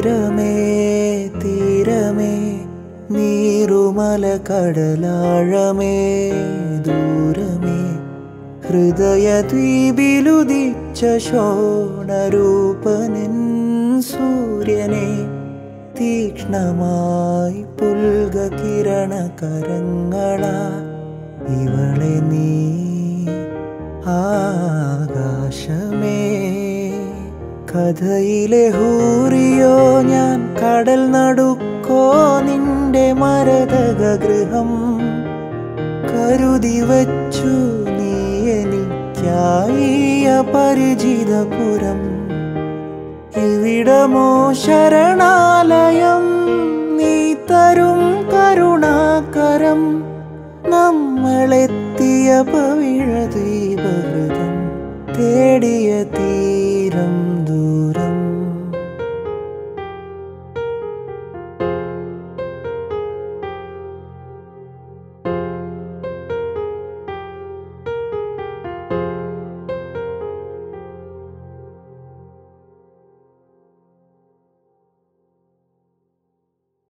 തീരമേ തീരമേ നീറുമല കടലാഴമേ ദൂരമേ ഹൃദയദ്വീപിലുദിച്ച ശോണരൂപനൻ സൂര്യനെ തീക്ഷ്ണമായി പുൽക കിരണ കരങ്ങളാ ഇവളെ നീ ആകാശമേ കഥയിലെ ഹൂറിയോ ഞാൻ കടൽ നടുക്കോ നിന്റെ മരതക ഗൃഹം കരുതി വച്ചു നീ എനിക്കായി അപരിചിതപുരം ഇവിടമോ ശരണാലയം നീ തരും കരുണാകരം നമ്മളെത്തിയ പവിഴ ദീപഹൃതം തേടിയ തീരം